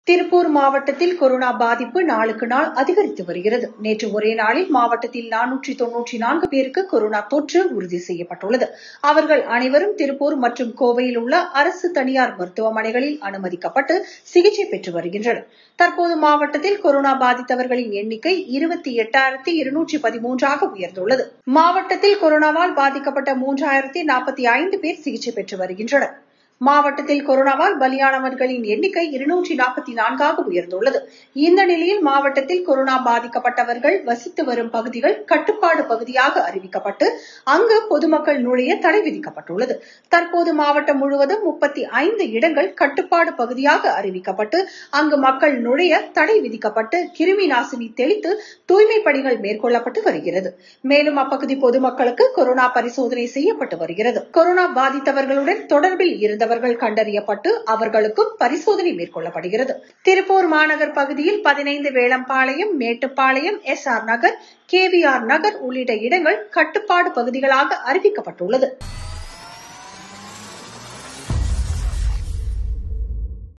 திருப்பூர் மாவட்டத்தில் கொரோனா பாதிப்பு நாளுக்கு நாள் அதிகரித்து வருகிறது நேற்று ஒரே நாளில் மாவட்டத்தில் நானூற்றி தொன்னூற்றி நான்கு பேருக்கு கொரோனா தொற்று உறுதி செய்யப்பட்டுள்ளது அவர்கள் அனைவரும் திருப்பூர் மற்றும் கோவையில் உள்ள அரசு தனியார் மருத்துவமனைகளில் அனுமதிக்கப்பட்டு சிகிச்சை பெற்று வருகின்றனர் தற்போது மாவட்டத்தில் கொரோனா பாதித்தவர்களின் எண்ணிக்கை இருபத்தி எட்டாயிரத்தி இருநூற்றி பதிமூன்றாக உயர்ந்துள்ளது மாவட்டத்தில் கொரோனாவால் பாதிக்கப்பட்ட மூன்றாயிரத்தி நாற்பத்தி ஐந்து பேர் சிகிச்சை பெற்று வருகின்றனர் மாவட்டத்தில் கொரோனாவால் பலியானவர்களின் எண்ணிக்கை இருநூற்றி நாற்பத்தி நான்காக உயர்ந்துள்ளது இந்த நிலையில் மாவட்டத்தில் கொரோனா பாதிக்கப்பட்டவர்கள் வசித்து வரும் பகுதிகள் கட்டுப்பாடு பகுதியாக அறிவிக்கப்பட்டு அங்கு பொதுமக்கள் நுழைய தடை விதிக்கப்பட்டுள்ளது தற்போது மாவட்டம் முழுவதும் முப்பத்தி ஐந்து இடங்கள் கட்டுப்பாடு பகுதியாக அறிவிக்கப்பட்டு அங்கு மக்கள் நுழைய தடை விதிக்கப்பட்டு கிருமி நாசினி தெளித்து தூய்மை பணிகள் மேற்கொள்ளப்பட்டு வருகிறது மேலும் அப்பகுதி பொதுமக்களுக்கு கொரோனா பரிசோதனை செய்யப்பட்டு வருகிறது கொரோனா பாதித்தவர்களுடன் தொடர்பில் இருந்த இருந்தவர்கள் கண்டறியப்பட்டு அவர்களுக்கும் பரிசோதனை மேற்கொள்ளப்படுகிறது திருப்பூர் மாநகர் பகுதியில் பதினைந்து Velampalayam Mettupalayam S R Nagar K V R Nagar உள்ளிட்ட இடங்கள் கட்டுப்பாடு பகுதிகளாக அறிவிக்கப்பட்டுள்ளது